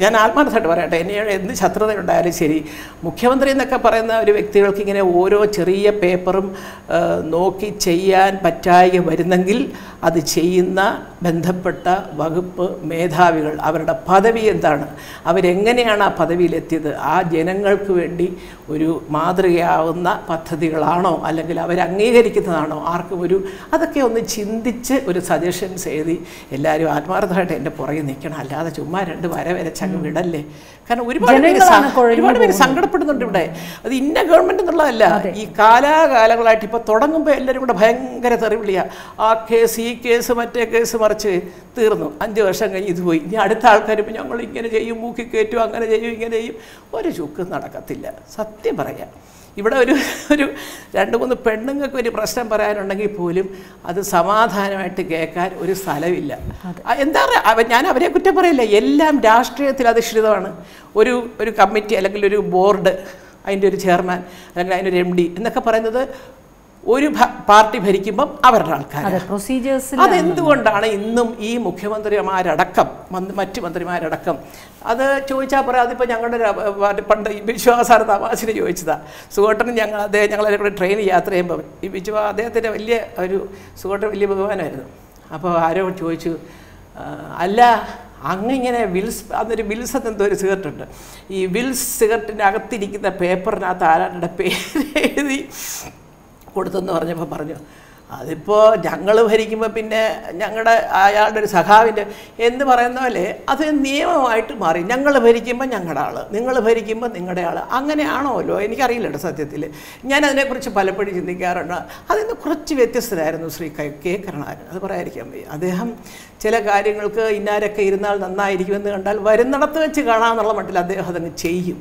ഞാൻ ആത്മാർത്ഥമായിട്ട് പറയട്ടെ എന്നോട് എന്ത് ശത്രുതയുണ്ടായാലും ശരി മുഖ്യമന്ത്രി എന്നൊക്കെ പറയുന്ന ഒരു വ്യക്തികൾക്ക് ഇങ്ങനെ ഓരോ ചെറിയ പേപ്പറും ആ, നോക്കി ചെയ്യാൻ പറ്റായി വരുന്നെങ്കിൽ അത് ചെയ്യുന്ന ബന്ധപ്പെട്ട വകുപ്പ് മേധാവികൾ അവരുടെ പദവി എന്താണ് അവരെങ്ങനെയാണ് ആ പദവിയിലെത്തിയത് ആ ജനങ്ങൾക്ക് വേണ്ടി ഒരു മാതൃകയാവുന്ന പദ്ധതികളാണോ അല്ലെങ്കിൽ അവർ അംഗീകരിക്കുന്നതാണോ ആർക്കും ഒരു അതൊക്കെ ഒന്ന് ചിന്തിച്ച് ഒരു സജഷൻസ് എഴുതി എല്ലാവരും ആത്മാർത്ഥമായിട്ട് എൻ്റെ പുറകെ നിൽക്കണം അല്ലാതെ ചുമ്മാ രണ്ട് വര വരച്ചങ്ങ് വിടല്ലേ കാരണം ഒരുപാട് പേര് ജനങ്ങളാണ് സ- കുഴഞ്ഞു ഒരുപാട് പേര് സങ്കടപ്പെടുന്നുണ്ട് ഇവിടെ അത് ഇന്ന ഗവൺമെന്റ് എന്നുള്ളതല്ല ഈ കാലാകാലങ്ങളായിട്ട് ഇപ്പോൾ തുടങ്ങുമ്പോൾ എല്ലാവരും കൂടെ ഭയങ്കര തെറിവിളിയാ ആ കേസ് ഈ കേസ് മറ്റേ കേസ് മറിച്ച് തീർന്നു അഞ്ച് വർഷം കഴിഞ്ഞ് ഇത് പോയി ഇനി അടുത്ത ആൾക്കാർ ഇപ്പം ഞങ്ങൾ ഇങ്ങനെ ചെയ്യും മൂക്കി കയറ്റും അങ്ങനെ ചെയ്യും ഇങ്ങനെ ചെയ്യും ഒരു ചുക്ക് നടക്കത്തില്ല സത്യം പറയാം ഇവിടെ ഒരു ഒരു രണ്ട് മൂന്ന് പെണ്ണുങ്ങൾക്ക് ഒരു പ്രശ്നം പറയാനുണ്ടെങ്കിൽ പോലും അത് സമാധാനമായിട്ട് കേൾക്കാൻ ഒരു സ്ഥലമില്ല ആ, എന്താ പറയുക അവ- ഞാൻ അവരെ കുറ്റം പറയില്ല എല്ലാം രാഷ്ട്രീയത്തിൽ അധിഷ്ഠിതമാണ് ഒരു ഒരു കമ്മിറ്റി അല്ലെങ്കിൽ ഒരു ബോർഡ് അതിൻ്റെ ഒരു ചെയർമാൻ അല്ലെങ്കിൽ അതിൻ്റെ ഒരു എം ഡി എന്നൊക്കെ പറയുന്നത് ഒരു ഭ- പാർട്ടി ഭരിക്കുമ്പം അവരുടെ ആൾക്കാർ അതെ പ്രൊസീജിയേഴ്സിൽ അതെന്തുകൊണ്ടാണ് ഇന്നും ഈ മുഖ്യമന്ത്രിമാരടക്കം മന്ത്രി- മറ്റ് മന്ത്രിമാരടക്കം അത് ചോദിച്ചാൽ പറയാം അതിപ്പോൾ ഞങ്ങളുടെ ഒരു അപ- പാർട്ടി പണ്ട് ഈ വിശ്വാസാർ തമാശന് ചോദിച്ചതാ സുഖോട്ടനും ഞങ്ങൾ അദ്ദേഹം ഞങ്ങളെ കൂടെ ട്രെയിൻ യാത്ര ചെയ്യുമ്പോൾ ഈ വിശ്വാ അദ്ദേഹത്തിൻ്റെ വലിയ ഒരു സുഖോട്ടൻ വലിയ ബഹുമാനമായിരുന്നു അപ്പോൾ ആരോ ചോദിച്ചു "ആ, അല്ല അങ്ങിങ്ങനെ വിൽസ് അന്നൊരു വിൽസ് എന്നെന്തോ ഒരു സിഗരറ്റ് ഉണ്ട് ഈ വിൽസ് സിഗരറ്റിൻ്റെ അകത്തിരിക്കുന്ന പേപ്പറിനകത്ത് ആരാരുടെ പേര് എഴുതി കൊടുത്തെന്ന് പറഞ്ഞപ്പോൾ പറഞ്ഞു അതിപ്പോൾ ഞങ്ങൾ ഭരിക്കുമ്പോൾ പിന്നെ ഞങ്ങളുടെ അയാളുടെ ഒരു സഖാവിൻ്റെ എന്ന് പറയുന്ന പോലെ അത് നിയമമായിട്ട് മാറി ഞങ്ങൾ ഭരിക്കുമ്പോൾ ഞങ്ങളുടെ ആൾ നിങ്ങൾ ഭരിക്കുമ്പോൾ നിങ്ങളുടെ ആൾ അങ്ങനെയാണോല്ലോ എനിക്കറിയില്ല കേട്ടോ സത്യത്തിൽ ഞാൻ അതിനെക്കുറിച്ച് പലപ്പോഴും ചിന്തിക്കാറുണ്ട് അതിൽ നിന്ന് കുറച്ച് വ്യത്യസ്തരായിരുന്നു ശ്രീ കെ- കെ കരുണാകരൻ അത് പറയാതിരിക്കാൻ വയ്യ അദ്ദേഹം ചില കാര്യങ്ങൾക്ക് ഇന്നാരൊക്കെ ഇരുന്നാൽ നന്നായിരിക്കുമെന്ന് കണ്ടാൽ വരുന്നിടത്ത് വെച്ച് കാണാമെന്നുള്ള മട്ടിൽ അദ്ദേഹം അതങ്ങ് ചെയ്യും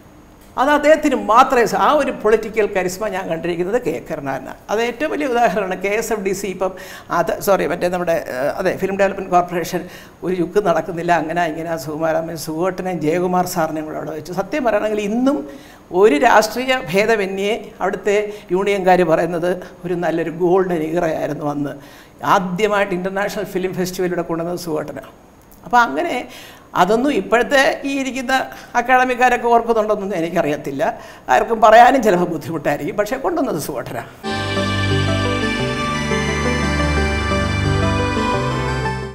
അത് അദ്ദേഹത്തിന് മാത്രമേ സ- ആ ഒരു പൊളിറ്റിക്കൽ കരിസ്മ ഞാൻ കണ്ടിരിക്കുന്നത് കെ കരുണാകരനാണ് അത് ഏറ്റവും വലിയ ഉദാഹരണമാണ് K S F D C ഇപ്പം അത് സോറി മറ്റേ നമ്മുടെ ഏഹ്, അതെ ഫിലിം ഡെവലപ്മെൻറ്റ് കോർപ്പറേഷൻ ഒരു യുക്ക് നടക്കുന്നില്ല അങ്ങനെ ഇങ്ങനെ സുകുമാരമ്മ സുഖോട്ടനെയും ജയകുമാർ സാറിനെയും കൂടെ അവിടെ വെച്ചു സത്യം പറയുകയാണെങ്കിൽ ഇന്നും ഒരു രാഷ്ട്രീയ ഭേദമന്യേ അവിടുത്തെ യൂണിയൻകാർ പറയുന്നത് ഒരു നല്ലൊരു ഗോൾഡൻ ഇറയായിരുന്നു അന്ന് ആദ്യമായിട്ട് ഇൻ്റർനാഷണൽ ഫിലിം ഫെസ്റ്റിവലിലൂടെ കൊണ്ടുവന്നത് സുഖോട്ടനാണ് അപ്പോൾ അങ്ങനെ അതൊന്നും ഇപ്പോഴത്തെ ഈ ഇരിക്കുന്ന അക്കാഡമിക്കാരൊക്കെ ഓർക്കുന്നുണ്ടോന്നൊന്നും എനിക്കറിയത്തില്ല ആർക്കും പറയാനും ചിലപ്പോൾ ബുദ്ധിമുട്ടായിരിക്കും പക്ഷേ കൊണ്ടുവന്നത് സുഖോട്ടനാണ്